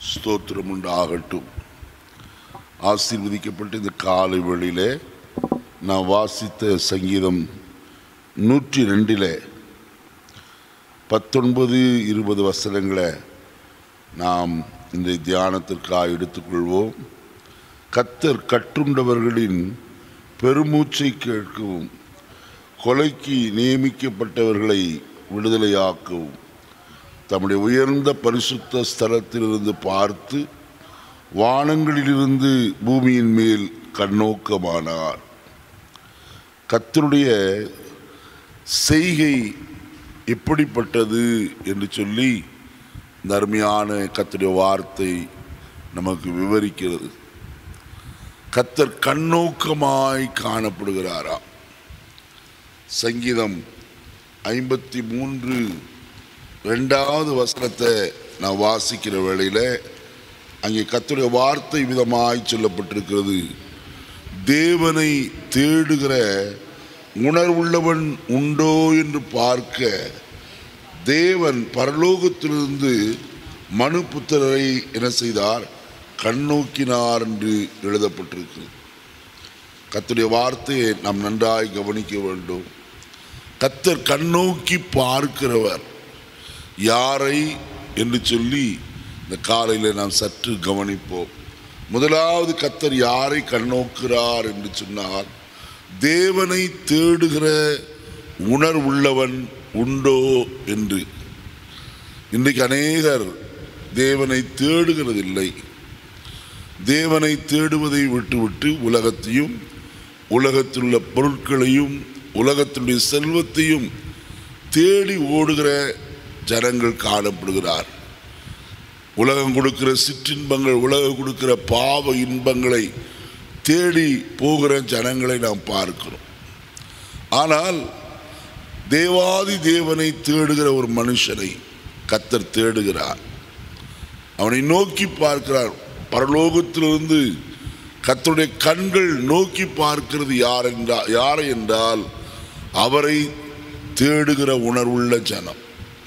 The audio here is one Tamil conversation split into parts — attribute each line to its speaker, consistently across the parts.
Speaker 1: ஸ்தோத்திரம் உண்டாகட்டும் ஆசீர்வதிக்கப்பட்ட இந்த காலை வேளையிலே நான் வாசித்த சங்கீதம் நூற்றி ரெண்டில் பத்தொன்பது இருபது வசனங்களை நாம் இந்த தியானத்திற்காக எடுத்துக்கொள்வோம் கத்தர் கற்றுண்டவர்களின் பெருமூச்சை கேட்கவும் கொலைக்கு நியமிக்கப்பட்டவர்களை விடுதலையாக்கவும் தம்முடைய உயர்ந்த பரிசுத்த ஸ்தலத்திலிருந்து பார்த்து வானங்களிலிருந்து பூமியின் மேல் கண்ணோக்கமானார் கத்தருடைய செய்கை எப்படிப்பட்டது என்று சொல்லி இந்த அருமையான கத்தருடைய வார்த்தை நமக்கு விவரிக்கிறது கத்தர் கண்ணோக்கமாய் காணப்படுகிறாரா சங்கீதம் ஐம்பத்தி மூன்று ரெண்டாவது வசனத்தை நான் வாசிக்கிற வேளையில் அங்கே கத்துடைய வார்த்தை விதமாய் சொல்லப்பட்டிருக்கிறது தேவனை தேடுகிற உணர்வுள்ளவன் உண்டோ என்று பார்க்க தேவன் பரலோகத்திலிருந்து மனு புத்திரரை என்ன செய்தார் கண்ணோக்கினார் என்று எழுதப்பட்டிருக்கிறது கத்துடைய வார்த்தையை நாம் நன்றாய் கவனிக்க வேண்டும் கத்தர் கண்ணோக்கி பார்க்கிறவர் யாரை என்று சொல்லி இந்த காலையில் நாம் சற்று கவனிப்போம் முதலாவது கத்தர் யாரை கண்ணோக்கிறார் என்று சொன்னால் தேவனை தேடுகிற உணர்வுள்ளவன் உண்டோ என்று இன்றைக்கு அநேகர் தேவனை தேடுகிறதில்லை தேவனை தேடுவதை விட்டுவிட்டு உலகத்தையும் உலகத்தில் உள்ள பொருட்களையும் உலகத்தினுடைய செல்வத்தையும் தேடி ஓடுகிற ஜனங்கள் காணப்படுகிறார் உலகம் கொடுக்கிற சிற்றின்பங்கள் உலகம் கொடுக்கிற பாவ இன்பங்களை தேடி போகிற ஜனங்களை நாம் பார்க்கிறோம் ஆனால் தேவாதி தேவனை தேடுகிற ஒரு மனுஷனை கத்தர் தேடுகிறார் அவனை நோக்கி பார்க்கிறார் பரலோகத்திலிருந்து கத்தருடைய கண்கள் நோக்கி பார்க்கிறது யார் என்றால் யாரை என்றால் அவரை தேடுகிற உணர்வுள்ள ஜனம்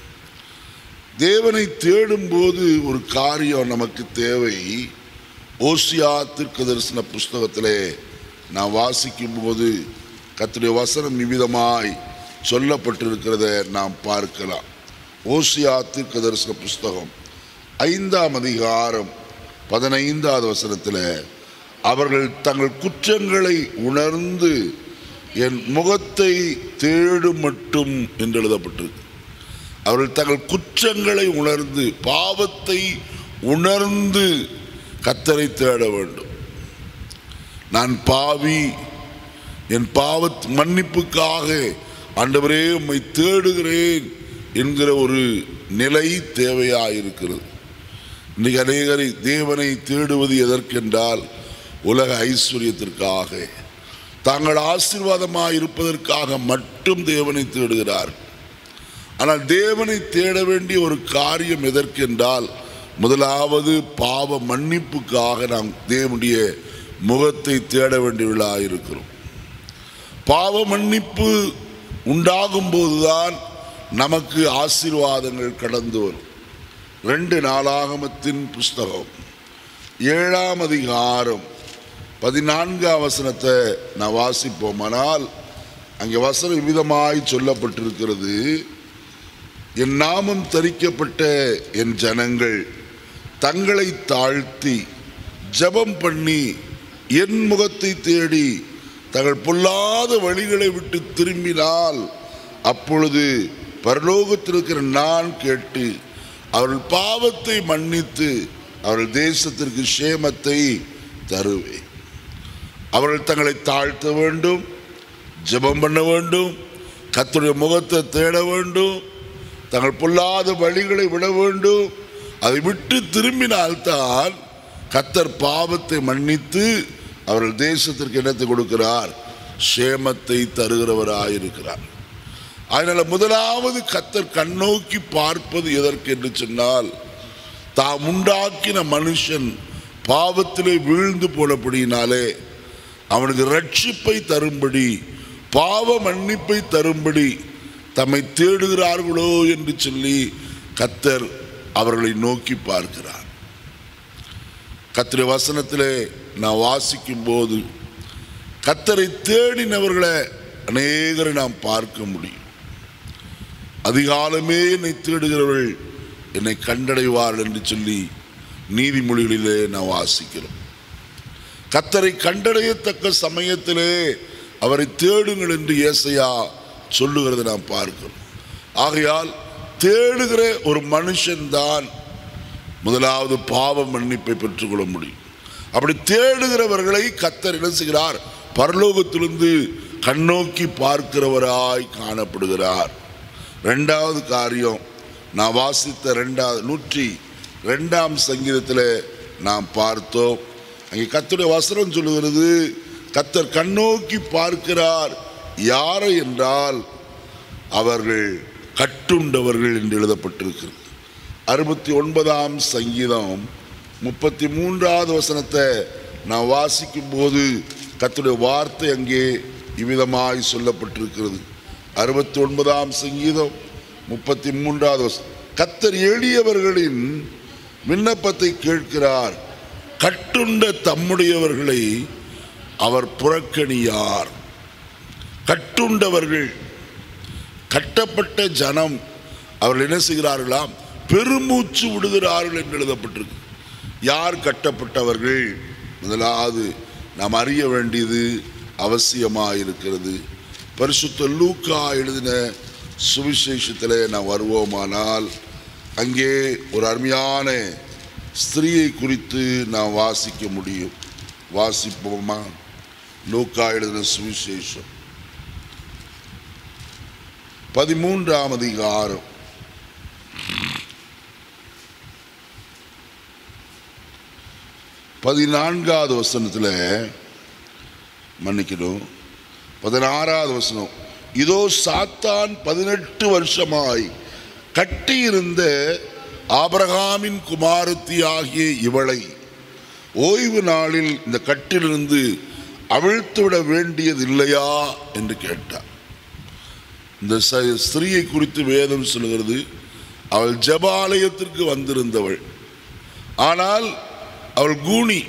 Speaker 1: தேவனை தேடும்போது ஒரு காரியம் நமக்கு தேவை ஓசியா தீர்க்க தரிசன புஸ்தகத்திலே நான் வாசிக்கும் போது கத்துடைய வசனம் நிமிதமாய் சொல்லப்பட்டிருக்கிறத நாம் பார்க்கலாம் ஓசியா தீர்க்க தரிசன புஸ்தகம் ஐந்தாம் அதிகாரம் பதினைந்தாவது வசனத்தில் அவர்கள் தங்கள் குற்றங்களை உணர்ந்து என் முகத்தை தேடும் மட்டும் என்று எழுதப்பட்டிருக்கு அவர்கள் தங்கள் குற்றங்களை உணர்ந்து பாவத்தை உணர்ந்து கத்தரை தேட வேண்டும் நான் பாவி என் பாவ மன்னிப்புக்காக ஆண்டவரே உம்மை தேடுகிறேன் என்கிற ஒரு நிலை தேவையாயிருக்கிறது இன்றைக்கு அநேகரை தேவனை தேடுவது எதற்கென்றால் உலக ஐஸ்வர்யத்திற்காக தாங்கள் ஆசீர்வாதமாக இருப்பதற்காக மட்டும் தேவனை தேடுகிறார் ஆனால் தேவனை தேட வேண்டிய ஒரு காரியம் எதற்கென்றால் முதலாவது பாவ மன்னிப்புக்காக நாம் தேவனுடைய முகத்தை தேட வேண்டியவர்களாக இருக்கிறோம் பாவ மன்னிப்பு உண்டாகும் போதுதான் நமக்கு ஆசீர்வாதங்கள் கடந்து வரும் ரெண்டு நாளாகமத்தின் புஸ்தகம் ஏழாம் அதிகாரம் பதினான்காம் வசனத்தை நான் வாசிப்போமானால் அங்கே வசனம் விதமாய் சொல்லப்பட்டிருக்கிறது என் நாமம் தரிக்கப்பட்ட என் ஜனங்கள் தங்களை தாழ்த்தி ஜபம் பண்ணி என் முகத்தை தேடி தங்கள் பொல்லாத வழிகளை விட்டு திரும்பினால் அப்பொழுது பரலோகத்தில் இருக்கிற நான் கேட்டு அவர்கள் பாவத்தை மன்னித்து அவர்கள் தேசத்திற்கு சேமத்தை தருவேன் அவர்கள் தங்களை தாழ்த்த வேண்டும் ஜெபம் பண்ண வேண்டும் கத்துடைய முகத்தை தேட வேண்டும் தங்கள் பொல்லாத வழிகளை விட வேண்டும் அதை விட்டு திரும்பினால்தான் கத்தர் பாவத்தை மன்னித்து அவர்கள் தேசத்திற்கு இடத்தை கொடுக்கிறார் சேமத்தை தருகிறவராயிருக்கிறார் அதனால முதலாவது கத்தர் கண்ணோக்கி பார்ப்பது எதற்கு என்று சொன்னால் தாம் உண்டாக்கின மனுஷன் பாவத்திலே வீழ்ந்து போனபடியினாலே அவனுக்கு ரட்சிப்பை தரும்படி பாவ மன்னிப்பை தரும்படி தம்மை தேடுகிறார்களோ என்று சொல்லி கத்தர் அவர்களை நோக்கி பார்க்கிறார் கத்திர வசனத்திலே நான் வாசிக்கும் போது கத்தரை தேடினவர்களை அநேகரை நாம் பார்க்க முடியும் அதிகாலமே என்னை தேடுகிறவர்கள் என்னை கண்டடைவார்கள் என்று சொல்லி நீதிமொழிகளிலே நான் வாசிக்கிறோம் கத்தரை கண்டடையத்தக்க சமயத்திலே அவரை தேடுங்கள் என்று ஏசையா சொல்லுகிறதை நாம் பார்க்கிறோம் ஆகையால் தேடுகிற ஒரு மனுஷன்தான் முதலாவது பாவ மன்னிப்பை பெற்றுக்கொள்ள முடியும் அப்படி தேடுகிறவர்களை கத்தர் என்ன செய்கிறார் பரலோகத்திலிருந்து கண்ணோக்கி பார்க்கிறவராய் காணப்படுகிறார் ரெண்டாவது காரியம் நான் வாசித்த ரெண்டாவது நூற்றி ரெண்டாம் சங்கீதத்தில் நாம் பார்த்தோம் அங்கே கத்துடைய வசனம் சொல்லுகிறது கத்தர் கண்ணோக்கி பார்க்கிறார் யாரை என்றால் அவர்கள் கட்டுண்டவர்கள் என்று எழுதப்பட்டிருக்கிறது அறுபத்தி ஒன்பதாம் சங்கீதம் முப்பத்தி மூன்றாவது வசனத்தை நான் வாசிக்கும் போது கத்துடைய வார்த்தை அங்கே இவ்விதமாய் சொல்லப்பட்டிருக்கிறது அறுபத்தி ஒன்பதாம் சங்கீதம் முப்பத்தி மூன்றாவது வசனம் கத்தர் எளியவர்களின் விண்ணப்பத்தை கேட்கிறார் கட்டுண்ட தம்முடையவர்களை அவர் புறக்கணியார் கட்டுண்டவர்கள் கட்டப்பட்ட ஜனம் அவர்கள் என்ன செய்கிறார்களாம் பெருமூச்சு விடுகிறார்கள் என்று எழுதப்பட்டிருக்கு யார் கட்டப்பட்டவர்கள் முதலாவது நாம் அறிய வேண்டியது அவசியமாக இருக்கிறது பரிசுத்த லூக்கா எழுதின சுவிசேஷத்தில் நாம் வருவோமானால் அங்கே ஒரு அருமையான ஸ்திரீயை குறித்து நாம் வாசிக்க முடியும் வாசிப்போமா லூக்கா எழுதின சுவிசேஷம் பதிமூன்றாம் அதிகாரம் பதினான்காவது வசனத்தில் மன்னிக்கணும் பதினாறாவது வசனம் இதோ சாத்தான் பதினெட்டு வருஷமாய் கட்டியிருந்த ஆபிரகாமின் குமாரத்தி ஆகிய இவளை ஓய்வு நாளில் இந்த கட்டிலிருந்து அவிழ்த்து விட வேண்டியது இல்லையா என்று கேட்டார் இந்த ச- ஸ்திரீயை குறித்து வேதம் சொல்கிறது அவள் ஜெபாலயத்திற்கு வந்திருந்தவள் ஆனால் அவள் கூனி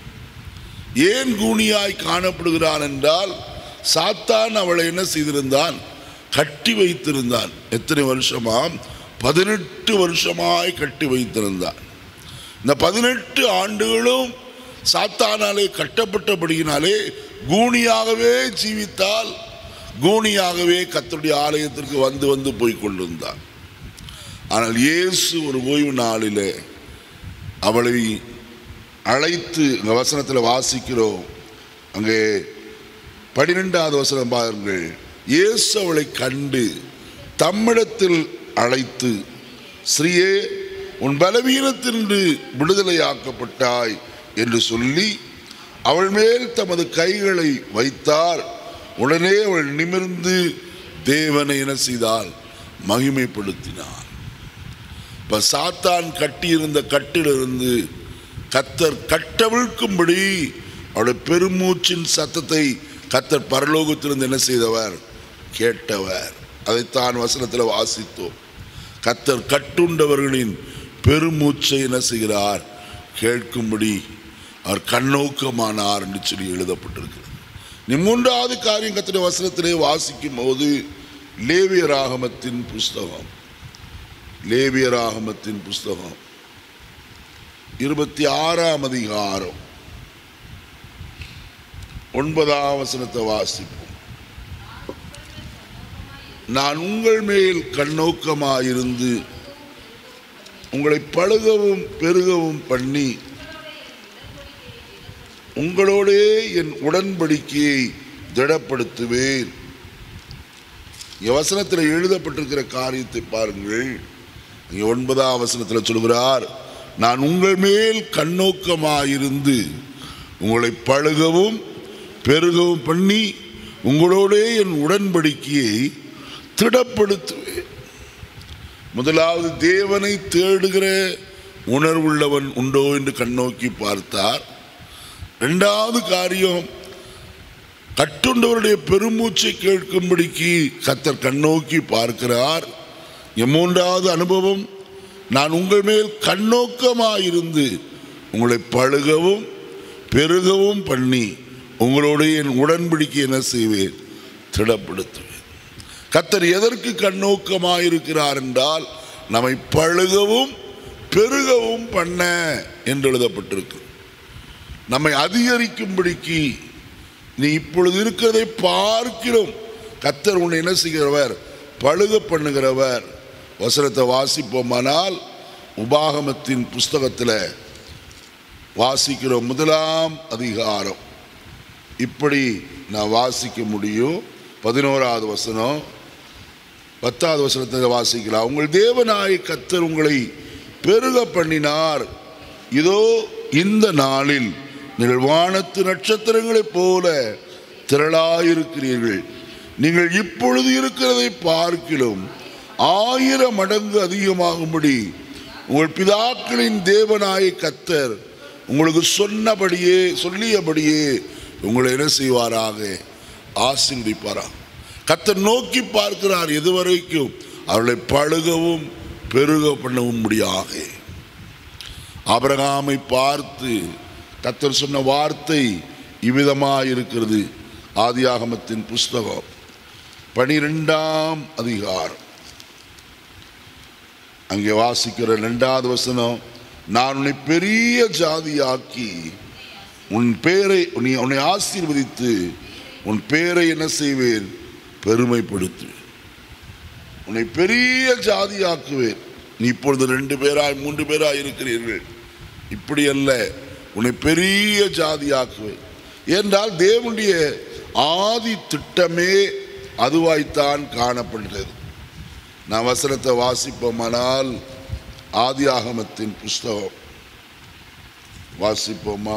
Speaker 1: ஏன் கூனியாய் காணப்படுகிறான் என்றால் சாத்தான் அவளை என்ன செய்திருந்தான் கட்டி வைத்திருந்தான் எத்தனை வருஷமாம் பதினெட்டு வருஷமாய் கட்டி வைத்திருந்தான் இந்த பதினெட்டு ஆண்டுகளும் சாத்தானாலே கட்டப்பட்டபடியினாலே கூனியாகவே ஜீவித்தால் கூனியாகவே கர்த்தருடைய ஆலயத்திற்கு வந்து வந்து போய் கொண்டிருந்தான் ஆனால் இயேசு ஒரு ஓய்வு நாளிலே அவளை அழைத்து இந்த வசனத்தில் வாசிக்கிறோம் அங்கே பன்னிரெண்டாவது வசனம் பாருங்கள் இயேசு அவளை கண்டு தம்மிடத்தில் அழைத்து ஸ்ரீயே உன் பலவீனத்தின்று விடுதலையாக்கப்பட்டாய் என்று சொல்லி அவள் மேல் தமது கைகளை வைத்தார் உடனே அவள் நிமிர்ந்து தேவனை என்ன செய்தால் மகிமைப்படுத்தினார் இப்ப சாத்தான் கட்டியிருந்த கட்டிலிருந்து கத்தர் கட்டவிழ்க்கும்படி அவருடைய பெருமூச்சின் சத்தத்தை கத்தர் பரலோகத்திலிருந்து என்ன செய்தவர் கேட்டவர் அதைத்தான் வசனத்தில் வாசித்தோம் கத்தர் கட்டுண்டவர்களின் பெருமூச்சை என்ன செய்கிறார் கேட்கும்படி அவர் கண்ணோக்கமானார் என்று சொல்லி எழுதப்பட்டிருக்கிறது நீ மூன்றாவது காரியம் கத்திர வசனத்திலே வாசிக்கும் போது லேவியராகமத்தின் புஸ்தகம் லேவியராகமத்தின் புஸ்தகம் இருபத்தி ஆறாம் அதிகாரம் ஒன்பதாம் வசனத்தை வாசிப்போம் நான் உங்கள் மேல் கண்ணோக்கமாயிருந்து உங்களை பழுகவும் பெருகவும் பண்ணி உங்களோடே என் உடன்படிக்கையை திடப்படுத்துவேன் இங்க வசனத்தில் எழுதப்பட்டிருக்கிற காரியத்தை பாருங்கள் இங்கே ஒன்பதாம் வசனத்தில் சொல்கிறார் நான் உங்கள் மேல் கண்ணோக்கமாயிருந்து உங்களை பழுகவும் பெருகவும் பண்ணி உங்களோடே என் உடன்படிக்கையை திடப்படுத்துவேன் முதலாவது தேவனை தேடுகிற உணர்வுள்ளவன் உண்டோ என்று கண்ணோக்கி பார்த்தார் இரண்டாவது காரியம் கட்டுண்டவருடைய பெருமூச்சை கேட்கும்படிக்கு கத்தர் கண்ணோக்கி பார்க்கிறார் என் மூன்றாவது அனுபவம் நான் உங்கள் மேல் கண்ணோக்கமாயிருந்து உங்களை பழுகவும் பெருகவும் பண்ணி உங்களுடைய என் உடன்படிக்கை என்ன செய்வேன் திடப்படுத்துவேன் கத்தர் எதற்கு கண்ணோக்கமாக இருக்கிறார் என்றால் நம்மை பழுகவும் பெருகவும் பண்ண என்று எழுதப்பட்டிருக்கு நம்மை அதிகரிக்கும்படிக்கு நீ இப்பொழுது இருக்கிறதை பார்க்கிறோம் கத்தர் உன்னை என்ன செய்கிறவர் பழுக பண்ணுகிறவர் வசனத்தை வாசிப்போமானால் உபாகமத்தின் புஸ்தகத்தில் வாசிக்கிற முதலாம் அதிகாரம் இப்படி நான் வாசிக்க முடியும் பதினோராவது வசனம் பத்தாவது வசனத்தை வாசிக்கலாம் உங்கள் தேவனாய் கத்தர் உங்களை பெருக பண்ணினார் இதோ இந்த நாளில் நீங்கள் வானத்து நட்சத்திரங்களைப் போல திரளாயிருக்கிறீர்கள் நீங்கள் இப்பொழுது இருக்கிறதை பார்க்கிலும் ஆயிரம் மடங்கு அதிகமாகும்படி உங்கள் பிதாக்களின் தேவனாய கத்தர் உங்களுக்கு சொன்னபடியே சொல்லியபடியே உங்களை என்ன செய்வாராக ஆசீர்வதிப்பாராக கத்தர் நோக்கி பார்க்கிறார் எதுவரைக்கும் அவர்களை பழுகவும் பெருக பண்ணவும் முடியாக ஆபிரகாமை பார்த்து கத்தர் சொன்ன வார்த்தை இவ்விதமாக இருக்கிறது ஆதியாகமத்தின் புஸ்தகம் பனிரெண்டாம் அதிகாரம் அங்கே வாசிக்கிற ரெண்டாவது வசனம் நான் உன்னை பெரிய ஜாதியாக்கி உன் பேரை உன்னை உன்னை ஆசீர்வதித்து உன் பேரை என்ன செய்வேன் பெருமைப்படுத்துவேன் உன்னை பெரிய ஜாதியாக்குவேன் நீ இப்பொழுது ரெண்டு பேராய் மூன்று பேராய் இருக்கிறீர்கள் இப்படி அல்ல உன்னை பெரிய ஜாதியாக்குவேன் என்றால் தேவனுடைய ஆதி திட்டமே அதுவாய்த்தான் காணப்படுகிறது நான் வசனத்தை வாசிப்போமானால் ஆதி ஆகமத்தின் புஸ்தகம் வாசிப்போமா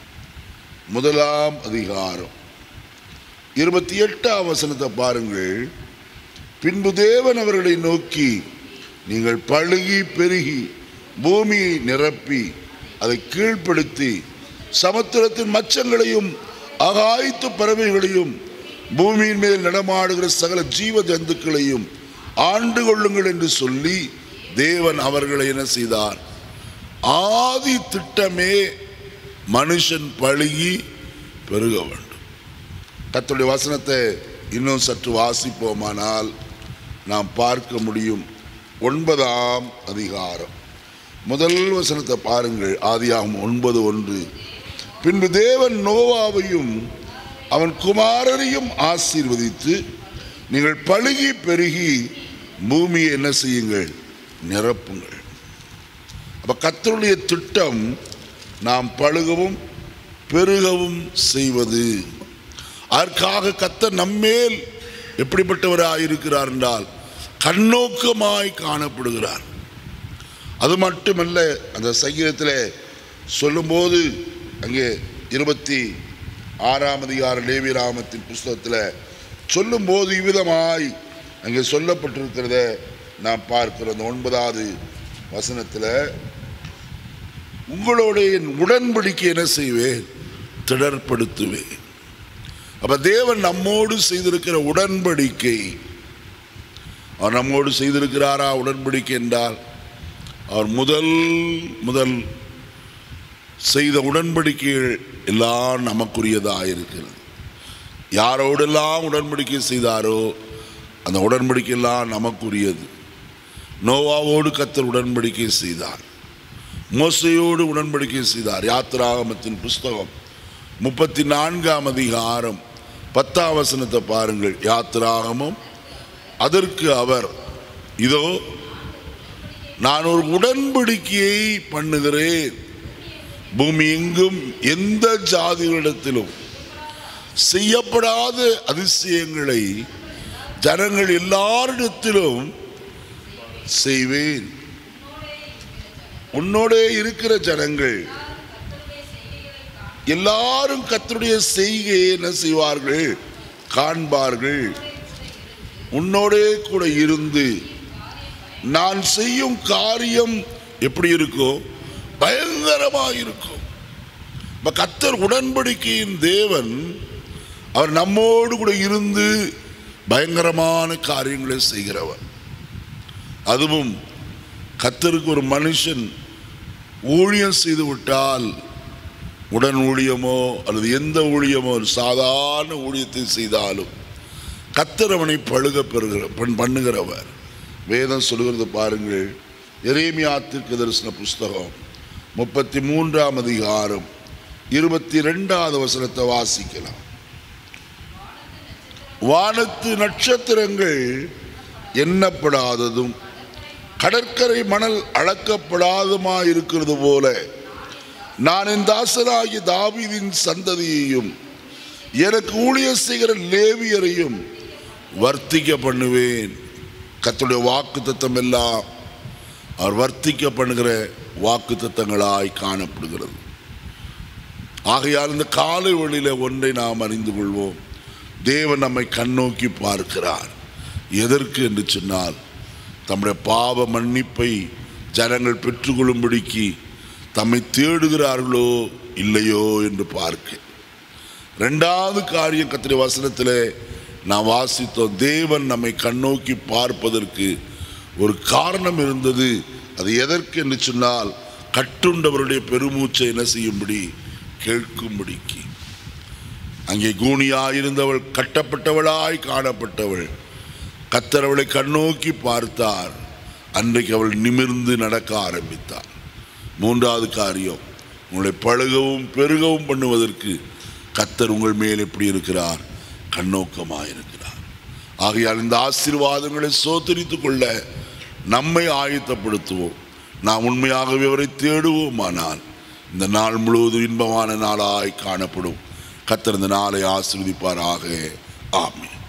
Speaker 1: முதலாம் அதிகாரம் இருபத்தி எட்டாம் வசனத்தை பாருங்கள் பின்பு தேவன் அவர்களை நோக்கி நீங்கள் பழுகி பெருகி பூமியை நிரப்பி அதை கீழ்ப்படுத்தி சமுத்திரத்தின் மச்சங்களையும் அகாய்த்து பறவைகளையும் பூமியின் மேல் நடமாடுகிற சகல ஜீவ ஜந்துக்களையும் ஆண்டு கொள்ளுங்கள் என்று சொல்லி தேவன் அவர்களை என்ன செய்தார் ஆதி திட்டமே மனுஷன் பழுகி பெருக வேண்டும் கர்த்தருடைய வசனத்தை இன்னும் சற்று வாசிப்போமானால் நாம் பார்க்க முடியும் ஒன்பதாம் அதிகாரம் முதல் வசனத்தை பாருங்கள் ஆதியாகும் ஒன்பது ஒன்று பின்பு தேவன் நோவாவையும் அவன் குமாரரையும் ஆசீர்வதித்து நீங்கள் பழுகி பெருகி பூமியை என்ன செய்யுங்கள் நிரப்புங்கள் அப்ப கர்த்தருடைய திட்டம் நாம் பழுகவும் பெருகவும் செய்வது அதற்காக கத்தர் நம்மேல் எப்படிப்பட்டவராய் இருக்கிறார் என்றால் கண்ணோக்கமாய் காணப்படுகிறார் அது மட்டுமல்ல அந்த சங்கீதத்தில் சொல்லும்போது அங்கே இருபத்தி ஆறாம் அதிகார லேவிராமத்தின் புஸ்தகத்தில் சொல்லும்போது இவ்விதமாய் அங்கே சொல்லப்பட்டிருக்கிறத நாம் பார்க்கிறோம் அந்த ஒன்பதாவது வசனத்தில் உங்களோட என் உடன்படிக்கை என்ன செய்வேன் திடர்படுத்துவேன் அப்ப தேவன் நம்மோடு செய்திருக்கிற உடன்படிக்கை அவர் நம்மோடு செய்திருக்கிறாரா உடன்படிக்கை என்றால் அவர் முதல் முதல் செய்த உடன்படிக்கைகள் எல்லாம் நமக்குரியதாக இருக்கிறது யாரோடெல்லாம் உடன்படிக்கை செய்தாரோ அந்த உடன்படிக்கை எல்லாம் நமக்குரியது நோவாவோடு கத்தர் உடன்படிக்கை செய்தார் மோசையோடு உடன்படிக்கை செய்தார் யாத்திராகமத்தின் புஸ்தகம் முப்பத்தி நான்காம் அதிகாரம் பத்தாம் வசனத்தை பாருங்கள் யாத்திராகமும் அதற்கு அவர் இதோ நான் ஒரு உடன்படிக்கையை பண்ணுகிறேன் பூமி எங்கும் எந்த ஜாதிகளிடத்திலும் செய்யப்படாத அதிசயங்களை ஜனங்கள் எல்லாரிடத்திலும் செய்வேன் உன்னோடே இருக்கிற ஜனங்கள் எல்லாரும் கத்தருடைய செய்கையை என்ன செய்வார்கள் காண்பார்கள் உன்னோடே கூட இருந்து நான் செய்யும் காரியம் எப்படி இருக்கும் பயங்கரமாக இருக்கும் இப்ப கத்தர் உடன்படிக்கையின் தேவன் அவர் நம்மோடு கூட இருந்து பயங்கரமான காரியங்களை செய்கிறவர் அதுவும் கத்தருக்கு ஒரு மனுஷன் ஊழியம் செய்து விட்டால் உடன் ஊழியமோ அல்லது எந்த ஊழியமோ ஒரு சாதாரண ஊழியத்தை செய்தாலும் கத்தர் அவனை பழுக பெறுகிற பண் பண்ணுகிறவர் வேதம் சொல்கிறது பாருங்கள் எரேமியா தீர்க்க தரிசன புஸ்தகம் முப்பத்தி மூன்றாம் அதிகாரம் இருபத்தி ரெண்டாவது வசனத்தை வாசிக்கலாம் வானத்து நட்சத்திரங்கள் எண்ணப்படாததும் கடற்கரை மணல் அளக்கப்படாதுமா இருக்கிறது போல நான் என் தாசராகிய தாவீதின் சந்ததியையும் எனக்கு ஊழியர் செய்கிற லேவியரையும் வர்த்திக்க பண்ணுவேன் கர்த்தருடைய வாக்கு தத்தம் எல்லாம் அவர் வர்த்திக்க பண்ணுகிற வாக்கு தத்தங்களாய் காணப்படுகிறது ஆகையால் இந்த காலை வழியில ஒன்றை நாம் அறிந்து கொள்வோம் தேவன் நம்மை கண்ணோக்கி பார்க்கிறார் எதற்கு என்று சொன்னால் தம்முடைய பாவ மன்னிப்பை ஜனங்கள் பெற்றுக்கொள்ளும்படிக்கு தம்மை தேடுகிறார்களோ இல்லையோ என்று பார்க்க ரெண்டாவது காரியம் கத்திரி வசனத்தில் நான் வாசித்தோம் தேவன் நம்மை கண்ணோக்கி பார்ப்பதற்கு ஒரு காரணம் இருந்தது அது எதற்கு என்று சொன்னால் கட்டுண்டவருடைய பெருமூச்சை என்ன செய்யும்படி கேட்கும்படிக்கு அங்கே கூனியாயிருந்தவள் கட்டப்பட்டவளாய் காணப்பட்டவள் கத்தர் அவளை கண்ணோக்கி பார்த்தார் அன்றைக்கு அவள் நிமிர்ந்து நடக்க ஆரம்பித்தார் மூன்றாவது காரியம் உங்களை பழகவும் பெருகவும் பண்ணுவதற்கு கத்தர் உங்கள் மேல் எப்படி இருக்கிறார் கண்ணோக்கமாக இருக்கிறார் ஆகையால் இந்த ஆசீர்வாதங்களை சோதரித்துக் கொள்ள நம்மை ஆயத்தப்படுத்துவோம் நாம் உண்மையாகவே அவரை தேடுவோமானால் இந்த நாள் முழுவதும் இன்பமான நாளாய் காணப்படும் கத்தர் இந்த நாளை ஆசீர்வதிப்பாராக ஆமென்